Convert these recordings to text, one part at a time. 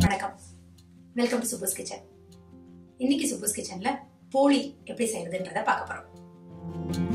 வணக்கம் welcome to supers kitchen இன்னைக்கு supers கிச்சன்ல போலி எப்படி செய்யறதுன்றத பார்க்க போறோம்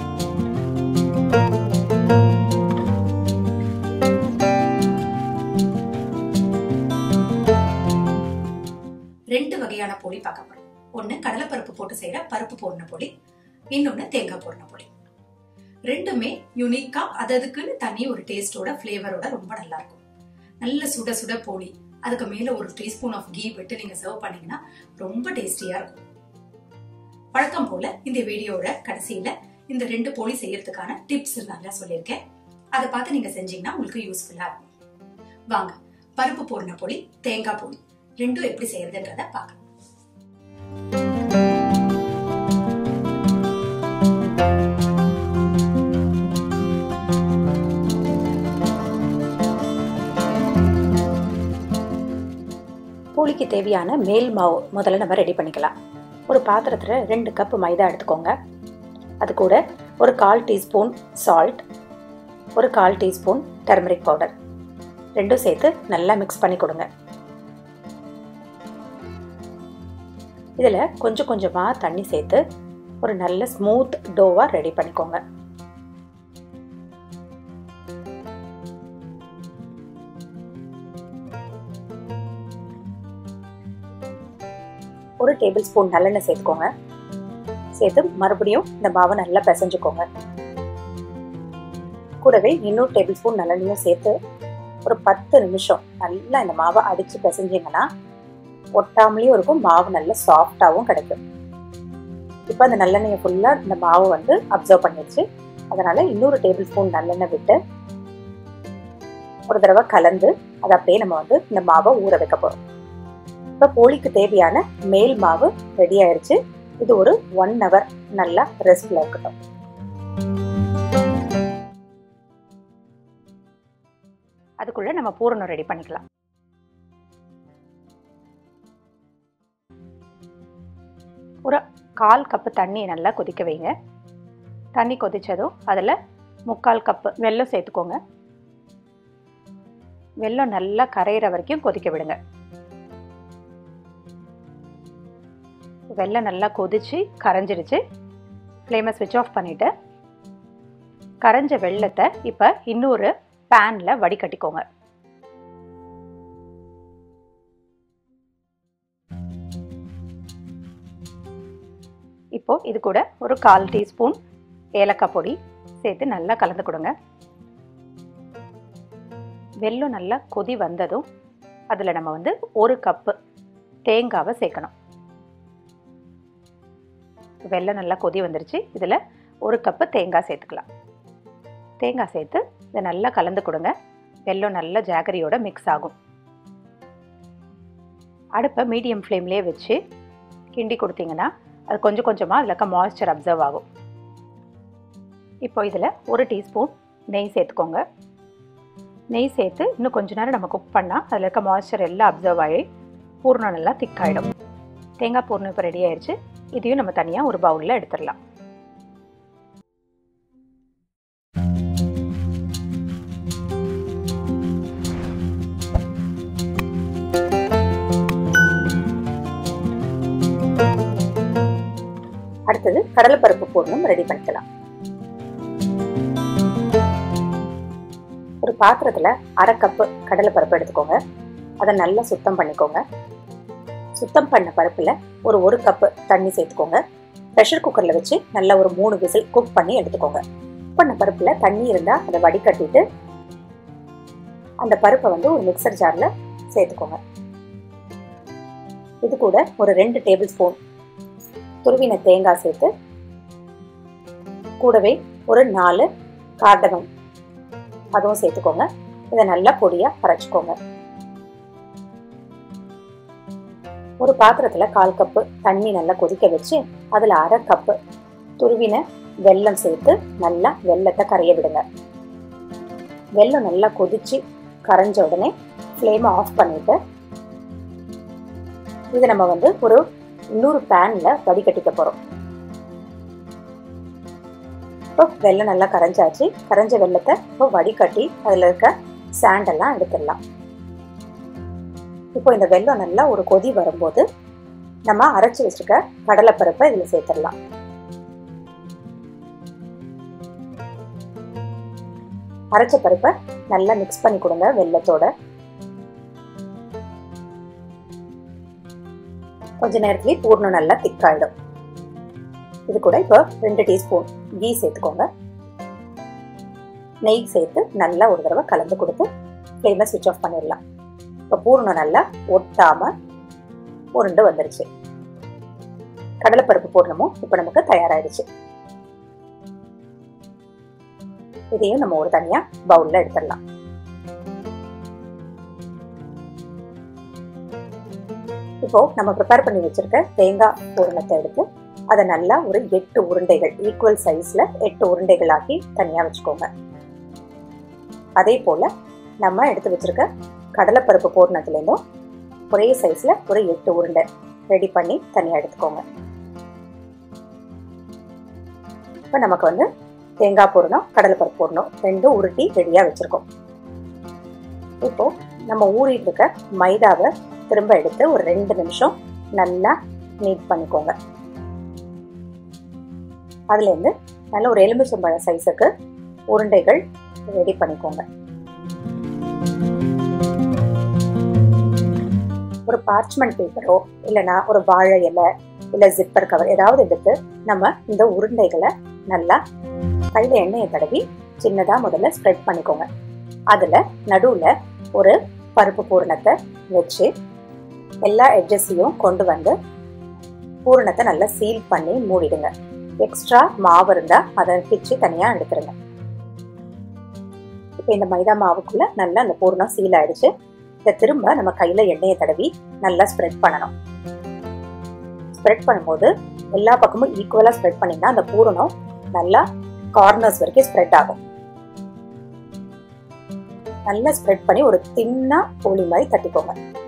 ரெண்டு வகையான போலி பார்க்க போறோம் ஒன்னு கடலைப்பருப்பு போட்டு செய்யற பருப்பு போடின போலி இன்னொன்னு தேங்காய் போடின போலி ரெண்டுமே யூனிக்கா அததுக்குன்னு தனி ஒரு டேஸ்டோட ஃபிளேவரோட ரொம்ப நல்லா இருக்கும் நல்ல சுட சுட போலி அதுக்கு மேல ஒரு டீஸ்பூன் ஆஃப் கீ விட்டு நீங்க சர்வ் பண்ணீங்கன்னா ரொம்ப டேஸ்டியா இருக்கும் வழக்கம் போல இந்த வீடியோட கடைசியில இந்த ரெண்டு போலி செய்யறதுக்கான டிப்ஸ் நல்லா சொல்லியிருக்கேன் அதை பார்த்து நீங்க செஞ்சீங்கன்னா உங்களுக்கு யூஸ்ஃபுல்லா இருக்கும் வாங்க பருப்பு போடின பொடி தேங்காய் பொடி ரெண்டும் எப்படி செய்யறதுன்றத பார்க்கலாம் பூலிக்கு தேவையான மேல் மாவு முதல்ல நம்ம ரெடி பண்ணிக்கலாம் ஒரு பாத்திரத்தில் ரெண்டு கப் மைதா எடுத்துக்கோங்க அது கூட ஒரு கால் டீஸ்பூன் சால்ட் ஒரு கால் டீஸ்பூன் டர்மரிக் பவுடர் ரெண்டும் சேர்த்து நல்லா மிக்ஸ் பண்ணி கொடுங்க இதில் கொஞ்சம் கொஞ்சமாக தண்ணி சேர்த்து ஒரு நல்ல ஸ்மூத் டோவாக ரெடி பண்ணிக்கோங்க ஒரு டேபிள் ஸ்பூன் நல்லெண்ணெய் சேர்த்துக்கோங்க சேர்த்து மறுபடியும் இந்த மாவை நல்லா பிசைஞ்சுக்கோங்க கூடவே இன்னொரு டேபிள் ஸ்பூன் நல்லெண்ணையும் சேர்த்து ஒரு பத்து நிமிஷம் நல்லா இந்த மாவை அடித்து பிசைஞ்சிங்கன்னா ஒட்டாமலேயும் இருக்கும் மாவு நல்லா சாஃப்டாகவும் கிடைக்கும் இப்போ அந்த நல்லெண்ணெயை ஃபுல்லாக இந்த மாவு வந்து அப்சர்வ் பண்ணிடுச்சு அதனால இன்னொரு டேபிள் ஸ்பூன் நல்லெண்ணெய் விட்டு ஒரு தடவை கலந்து அதை அப்படியே நம்ம வந்து இந்த மாவை ஊற வைக்க போகிறோம் இப்போ போலிக்கு தேவையான மேல் மாவு ரெடி ஆயிடுச்சு இது ஒரு ஒன் ஹவர் நல்லா ரெஸ்ட்ல இருக்கட்டும் அதுக்குள்ள நம்ம பூரணம் ரெடி பண்ணிக்கலாம் ஒரு கால் கப்பு தண்ணி நல்லா கொதிக்க வைங்க தண்ணி கொதிச்சதும் அதில் முக்கால் கப்பு வெல்லம் சேர்த்துக்கோங்க வெல்லம் நல்லா கரையிற வரைக்கும் கொதிக்க விடுங்க வெள்ளம் நல்லா கொதிச்சு கரைஞ்சிடுச்சு ஃப்ளேமை ஸ்விட்ச் ஆஃப் பண்ணிவிட்டு கரைஞ்ச வெள்ளத்தை இப்போ இன்னொரு பேனில் வடிகட்டிக்கோங்க இப்போ இது கூட ஒரு கால் டீஸ்பூன் ஏலக்காய் பொடி சேர்த்து நல்லா கலந்து கொடுங்க வெல்லம் நல்லா கொதி வந்ததும் அதில் நம்ம வந்து ஒரு கப்பு தேங்காவை சேர்க்கணும் வெள்ளம் நல்லா கொதி வந்துருச்சு இதில் ஒரு கப்பு தேங்காய் சேர்த்துக்கலாம் தேங்காய் சேர்த்து இதை நல்லா கலந்து கொடுங்க வெள்ளம் நல்லா ஜாகரியோட மிக்ஸ் ஆகும் அடுப்பை மீடியம் ஃப்ளேம்லேயே வச்சு கிண்டி கொடுத்தீங்கன்னா அது கொஞ்சம் கொஞ்சமாக அதில் இருக்க மாய்ஸ்சர் அப்சர்வ் ஆகும் இப்போ இதில் ஒரு டீஸ்பூன் நெய் சேர்த்துக்கோங்க நெய் சேர்த்து இன்னும் கொஞ்ச நேரம் நம்ம குக் பண்ணால் அதில் இருக்க மாய்ஸ்சர் எல்லாம் அப்சர்வ் ஆகி பூர்ணம் நல்லா திக்காயிடும் தேங்காய் பூர்ணம் இப்போ ரெடி ஆயிடுச்சு இதையும் நம்ம தனியாக ஒரு பவுலில் எடுத்துடலாம் அடுத்தது கடலைப்பருப்பு பூர்ணம் ரெடி பண்ணிக்கலாம் ஒரு பாத்திரத்தில் அரை கப்பு கடலைப்பருப்பு எடுத்துக்கோங்க அதை நல்லா சுத்தம் பண்ணிக்கோங்க சுத்தம் பண்ண பருப்பில் ஒரு ஒரு கப்பு தண்ணி சேர்த்துக்கோங்க ப்ரெஷர் குக்கரில் வச்சு நல்லா ஒரு மூணு விசில் குக் பண்ணி எடுத்துக்கோங்க குக் பண்ண பருப்பில் தண்ணி இருந்தால் அதை வடிகட்டிட்டு அந்த பருப்பை வந்து ஒரு மிக்சர் ஜாரில் சேர்த்துக்கோங்க இது கூட ஒரு ரெண்டு டேபிள் ஸ்பூன் துருவின தேங்காய் சேர்த்து கூடவே ஒரு நாலு கார்டகம் அதுவும் சேர்த்துக்கோங்க இதை நல்லா பொடியாக அரைச்சிக்கோங்க ஒரு பாத்திரத்தில் கால் கப்பு தண்ணி நல்லா கொதிக்க வச்சு அதில் அரை கப்பு துருவின வெல்லம் சேர்த்து நல்லா வெல்லத்தை கரைய விடுங்க வெல்லம் நல்லா கொதிச்சு கரைஞ்ச உடனே ஃப்ளேமை ஆஃப் பண்ணிட்டு இதை நம்ம வந்து ஒரு இன்னொரு பேனில் வடிகட்டிக்க போகிறோம் இப்போ வெல்லம் நல்லா கரைஞ்சாச்சு கரைஞ்ச வெள்ளத்தை இப்போ வடிகட்டி அதில் இருக்க சாண்டெல்லாம் எடுத்துடலாம் இப்போ இந்த வெல்லம் நல்லா ஒரு கொதி வரும்போது நம்ம அரைச்சி வச்சிருக்க கடலைப்பருப்பை இதில் சேர்த்துடலாம் அரைச்ச பருப்பை நல்லா மிக்ஸ் பண்ணி கொடுங்க வெள்ளத்தோட கொஞ்ச நேரத்துலயே பூர்ணம் நல்லா திக்காயிடும் இது கூட இப்போ ரெண்டு டீஸ்பூன் கீ சேர்த்துக்கோங்க நெய் சேர்த்து நல்லா ஒரு தடவை கலந்து கொடுத்து ஃப்ளேமை ஸ்விட்ச் ஆஃப் பண்ணிடலாம் இப்போ பூர்ணம் நல்லா ஒட்டாம உருண்டு வந்துருச்சு கடலைப்பருப்பு பூர்ணமும் இப்போ நமக்கு தயாராயிடுச்சு இதையும் நம்ம ஒரு தனியா பவுல்ல எடுத்துடலாம் இப்போ நம்ம ப்ரிப்பேர் பண்ணி வச்சிருக்க தேங்காய் பூரணத்தை எடுத்து அதை நல்லா ஒரு எட்டு உருண்டைகள் ஈக்குவல் சைஸ்ல எட்டு உருண்டைகள் ஆக்கி தனியா வச்சுக்கோங்க அதே போல நம்ம எடுத்து வச்சிருக்க கடலைப்பருப்பு பூரணத்துலேருந்தும் ஒரே சைஸ்ல ஒரு எட்டு உருண்டை ரெடி பண்ணி தனியா எடுத்துக்கோங்க இப்போ நமக்கு வந்து தேங்காய் பூரணம் கடலைப்பருப்பு பூரணம் ரெண்டும் உருட்டி ரெடியா வச்சிருக்கோம் இப்போ நம்ம ஊறிட்டு இருக்க மைதாவை திரும்ப எடுத்து ஒரு ரெண்டு நிமிஷம் நல்லா நீட் பண்ணிக்கோங்க அதுல இருந்து நல்ல ஒரு எலுமிச்சம்பழ சைஸுக்கு உருண்டைகள் ரெடி பண்ணிக்கோங்க ஒரு பார்ச்மெண்ட் பேப்பரோ இல்லைன்னா ஒரு வாழை இலை இல்லை ஜிப்பர் கவர் ஏதாவது எடுத்து நம்ம இந்த உருண்டைகளை நல்லா கையில் எண்ணெயை தடவி சின்னதாக முதல்ல ஸ்ப்ரெட் பண்ணிக்கோங்க அதில் நடுவில் ஒரு பருப்பு பூரணத்தை வச்சு எல்லா எட்ஜஸையும் கொண்டு வந்து பூரணத்தை நல்லா சீல் பண்ணி மூடிடுங்க எக்ஸ்ட்ரா மாவு இருந்தால் அதை பிச்சு தனியாக எடுத்துருங்க இப்போ இந்த மைதா மாவுக்குள்ள நல்லா அந்த பூரணம் சீல் ஆயிடுச்சு இதை திரும்ப நம்ம கையில் எண்ணெயை தடவி நல்லா ஸ்ப்ரெட் பண்ணணும் ஸ்ப்ரெட் பண்ணும்போது எல்லா பக்கமும் ஈக்குவலாக ஸ்ப்ரெட் பண்ணிங்கன்னா அந்த பூரணம் நல்லா கார்னர்ஸ் வரைக்கும் ஸ்ப்ரெட் ஆகும் நல்லா ஸ்ப்ரெட் பண்ணி ஒரு தின்னா போலி மாதிரி தட்டிக்கோங்க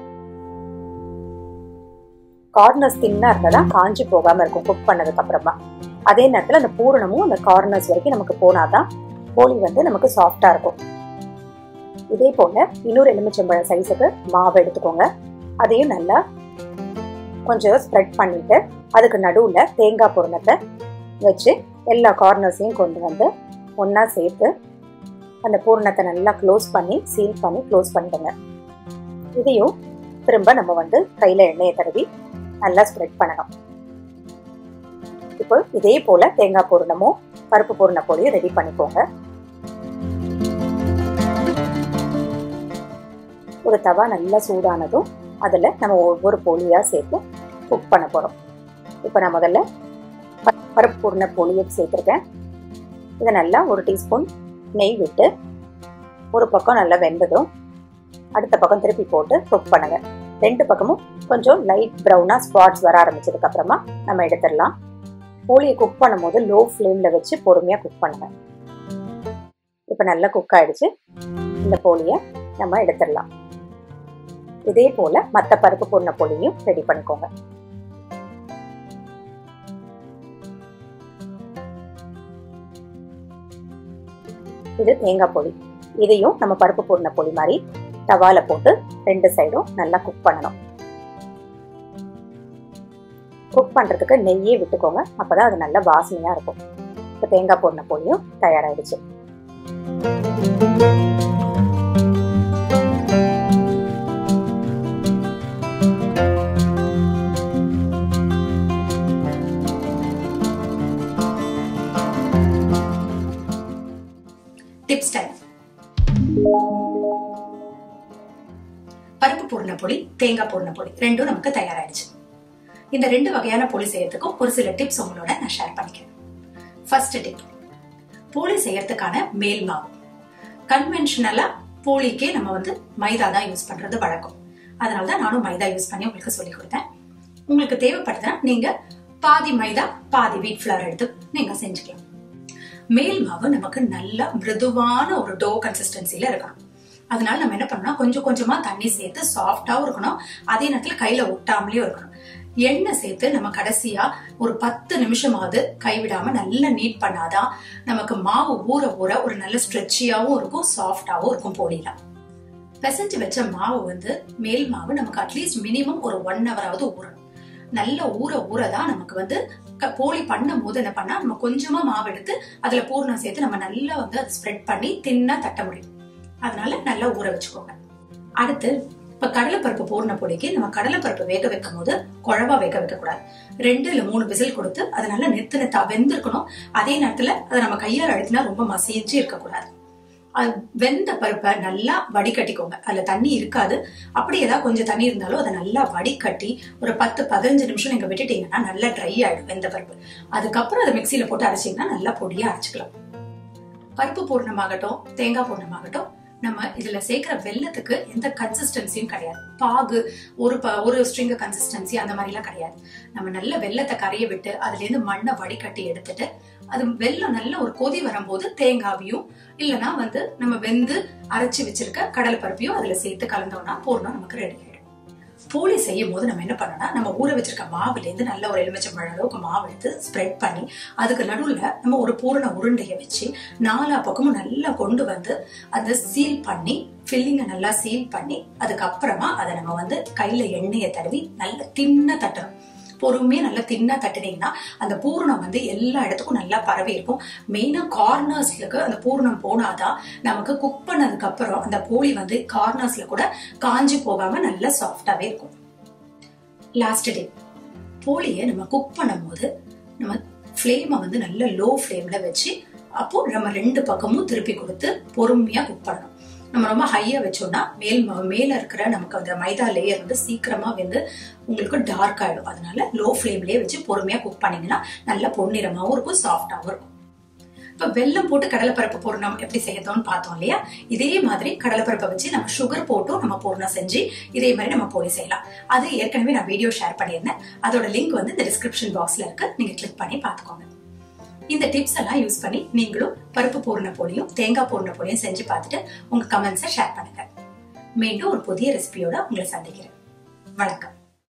கார்னர்ஸ் தின்னா இருந்தா காஞ்சி போகாம இருக்கும் குக் பண்ணதுக்கு அப்புறமா அதே நேரத்துல அந்த பூரணமும் அந்த கார்னர்ஸ் வரைக்கும் நமக்கு போனாதான் போலி வந்து நமக்கு சாஃப்டா இருக்கும் இதே போல இன்னொரு எலுமிச்சம்பழ சைஸுக்கு மாவு எடுத்துக்கோங்க அதையும் நல்லா கொஞ்சம் ஸ்ப்ரெட் பண்ணிட்டு அதுக்கு நடுவுல தேங்காய் பூரணத்தை வச்சு எல்லா கார்னர்ஸையும் கொண்டு வந்து ஒன்றா சேர்த்து அந்த பூரணத்தை நல்லா க்ளோஸ் பண்ணி சீல் பண்ணி க்ளோஸ் பண்ணிடுங்க இதையும் திரும்ப நம்ம வந்து கையில் எண்ணெயை தடவி நல்லா ஸ்ப்ரெட் பண்ணணும் இப்போ இதே போல தேங்காய் பூரணமும் பருப்பு பூரண பொடியும் ரெடி பண்ணிக்கோங்க ஒரு தவா நல்லா சூடானதும் அதில் நம்ம ஒவ்வொரு போலியாக சேர்த்து குக் பண்ண போகிறோம் இப்போ நான் முதல்ல பருப்பு பூர்ண பொடியை சேர்த்துருக்கேன் இதை நல்லா ஒரு டீஸ்பூன் நெய் விட்டு ஒரு பக்கம் நல்லா வெந்ததும் அடுத்த பக்கம் திருப்பி போட்டு குக் பண்ணுங்க ரெண்டு பக்கமும் கொஞ்சம் லைட் ப்ரௌனாக ஸ்பாட்ஸ் வர ஆரம்பிச்சதுக்கு அப்புறமா நம்ம எடுத்துடலாம் கோழியை குக் பண்ணும்போது லோ ஃப்ளேமில் வச்சு பொறுமையாக குக் பண்ணுங்க இப்போ நல்லா குக் ஆயிடுச்சு இந்த போலியை நம்ம எடுத்துடலாம் இதே போல் மற்ற பருப்பு பூர்ண பொடியும் ரெடி பண்ணிக்கோங்க இது தேங்காய் பொடி இதையும் நம்ம பருப்பு பூர்ண பொடி மாதிரி தவால போட்டு ரெண்டு சைடும் நல்லா குக் பண்ணணும் குக் பண்றதுக்கு நெய்யே விட்டுக்கோங்க அப்பதான் அது நல்ல வாசனையா இருக்கும் இப்போ தேங்காய் பூர்ண பொடியும் தயாராயிடுச்சு டிப்ஸ் டைம் பருப்பு பூர்ண பொடி தேங்காய் பூர்ண பொடி ரெண்டும் நமக்கு தயாராயிடுச்சு இந்த ரெண்டு வகையான பொடி செய்யறதுக்கும் ஒரு சில டிப்ஸ் உங்களோட நான் ஷேர் பண்ணிக்கிறேன் ஃபர்ஸ்ட் டிப் போலி செய்யறதுக்கான மேல் மாவு கன்வென்ஷனலா போலிக்கே நம்ம வந்து மைதா தான் யூஸ் பண்றது வழக்கம் அதனால தான் நானும் மைதா யூஸ் பண்ணி உங்களுக்கு சொல்லி கொடுத்தேன் உங்களுக்கு தேவைப்படுதுன்னா நீங்க பாதி மைதா பாதி வீட் ஃபிளவர் எடுத்து நீங்க செஞ்சுக்கலாம் மேல் மாவு நமக்கு நல்ல மிருதுவான ஒரு டோ கன்சிஸ்டன்சில இருக்கணும் அதனால நம்ம என்ன பண்ணணும் கொஞ்சம் கொஞ்சமா தண்ணி சேர்த்து சாஃப்டாவும் இருக்கணும் அதே நேரத்துல கையில ஒட்டாமலேயும் இருக்கணும் எண்ணெய் சேர்த்து நம்ம கடைசியா ஒரு பத்து நிமிஷமாவது கைவிடாம நல்லா நீட் பண்ணாதான் நமக்கு மாவு ஊற ஊற ஒரு நல்ல ஸ்ட்ரெச்சியாவும் இருக்கும் சாஃப்டாவும் இருக்கும் போலிலாம் பிசைஞ்சு வச்ச மாவு வந்து மேல் மாவு நமக்கு அட்லீஸ்ட் மினிமம் ஒரு ஒன் ஹவராவது ஊறணும் நல்ல ஊற ஊற தான் நமக்கு வந்து க- போலி பண்ணும் போது என்ன பண்ணா நம்ம கொஞ்சமா மாவு எடுத்து அதுல பூர்ணம் சேர்த்து நம்ம நல்லா வந்து அதை ஸ்ப்ரெட் பண்ணி தின்னா தட்ட முடியும் அதனால நல்லா ஊற வச்சுக்கோங்க அடுத்து இப்ப கடலைப்பருப்பு பூர்ண பொடிக்கு நம்ம கடலைப்பருப்பு வேக வைக்கும் போது குழவா வேக வைக்க கூடாது ரெண்டு இல்ல மூணு விசில் கொடுத்து அதை நல்லா நெத்து நெத்தா வெந்திருக்கணும் அதே நேரத்துல அதை நம்ம கையால் அழுத்தினா ரொம்ப மசிஞ்சு இருக்கக்கூடாது அது வெந்த பருப்பை நல்லா வடிகட்டிக்கோங்க அதுல தண்ணி இருக்காது அப்படி ஏதாவது கொஞ்சம் தண்ணி இருந்தாலும் அதை நல்லா வடிகட்டி ஒரு பத்து பதினஞ்சு நிமிஷம் நீங்க விட்டுட்டீங்கன்னா நல்லா ட்ரை ஆயிடும் வெந்த பருப்பு அதுக்கப்புறம் அதை மிக்சியில போட்டு அரைச்சீங்கன்னா நல்லா பொடியா அரைச்சிக்கலாம் பருப்பு பூர்ணமாகட்டும் தேங்காய் பூர்ணமாகட்டும் நம்ம இதுல சேர்க்கிற வெல்லத்துக்கு எந்த கன்சிஸ்டன்சியும் கிடையாது பாகு ஒரு ப ஒரு ஸ்ட்ரிங் கன்சிஸ்டன்சி அந்த மாதிரி எல்லாம் கிடையாது நம்ம நல்ல வெல்லத்தை கரைய விட்டு அதுல இருந்து மண்ணை வடிகட்டி எடுத்துட்டு அது வெல்லம் நல்ல ஒரு கொதி வரும்போது தேங்காவையும் இல்லனா வந்து நம்ம வெந்து அரைச்சு வச்சிருக்க கடலை பருப்பையும் அதுல சேர்த்து கலந்தோம்னா பூர்ணம் நமக்கு ரெடி ஆயிடும் போலி செய்யும் போது நம்ம என்ன பண்ணோம்னா நம்ம ஊற வச்சிருக்க மாவுல இருந்து நல்ல ஒரு எலுமிச்சம்பழம் அளவுக்கு மாவு எடுத்து ஸ்ப்ரெட் பண்ணி அதுக்கு நடுவுல நம்ம ஒரு பூரண உருண்டைய வச்சு நாலா பக்கமும் நல்லா கொண்டு வந்து அதை சீல் பண்ணி ஃபில்லிங்கை நல்லா சீல் பண்ணி அதுக்கப்புறமா அதை நம்ம வந்து கையில எண்ணெயை தடவி நல்லா தின்ன தட்டணும் பொறுமையா நல்லா தின்னா தட்டுனீங்கன்னா அந்த பூரணம் வந்து எல்லா இடத்துக்கும் நல்லா பரவி இருக்கும் மெயினா கார்னர்ஸ்லுக்கு அந்த பூரணம் போனாதான் நமக்கு குக் பண்ணதுக்கு அப்புறம் அந்த போலி வந்து கார்னர்ஸ்ல கூட காஞ்சி போகாம நல்லா சாஃப்டாவே இருக்கும் லாஸ்ட் டே போலியை நம்ம குக் பண்ணும்போது நம்ம ஃப்ளேமை வந்து நல்ல லோ ஃப்ளேம்ல வச்சு அப்போ நம்ம ரெண்டு பக்கமும் திருப்பி கொடுத்து பொறுமையா குக் பண்ணணும் நம்ம ரொம்ப ஹையா வச்சோம்னா மேல் ம- மேல இருக்கிற நமக்கு அந்த மைதா லேயர் வந்து சீக்கிரமா வந்து உங்களுக்கு டார்க் ஆயிடும் அதனால லோ ஃப்ளேம்லயே வச்சு பொறுமையா குக் பண்ணீங்கன்னா நல்ல பொன்னிறமாவும் இருக்கும் சாஃப்டாவும் இருக்கும் இப்ப வெல்லம் போட்டு கடலைப்பருப்பு பூர்ணம் எப்படி செய்யறதுன்னு பார்த்தோம் இல்லையா இதே மாதிரி கடலைப்பருப்பை வச்சு நம்ம சுகர் போட்டும் நம்ம பூர்ணம் செஞ்சு இதே மாதிரி நம்ம போலி செய்யலாம் அது ஏற்கனவே நான் வீடியோ ஷேர் பண்ணியிருந்தேன் அதோட லிங்க் வந்து இந்த டிஸ்கிரிப்ஷன் பாக்ஸ்ல இருக்கு நீங்க கிளிக் பண்ணி பார்த்துக்கோங்க இந்த டிப்ஸ் எல்லாம் யூஸ் பண்ணி நீங்களும் பருப்பு பூர்ண போலியும் தேங்காய் பூர்ண போலியும் செஞ்சு பார்த்துட்டு உங்க கமெண்ட்ஸை ஷேர் பண்ணுங்க மீண்டும் ஒரு புதிய ரெசிபியோட உங்களை சந்திக்கிறேன் வணக்கம்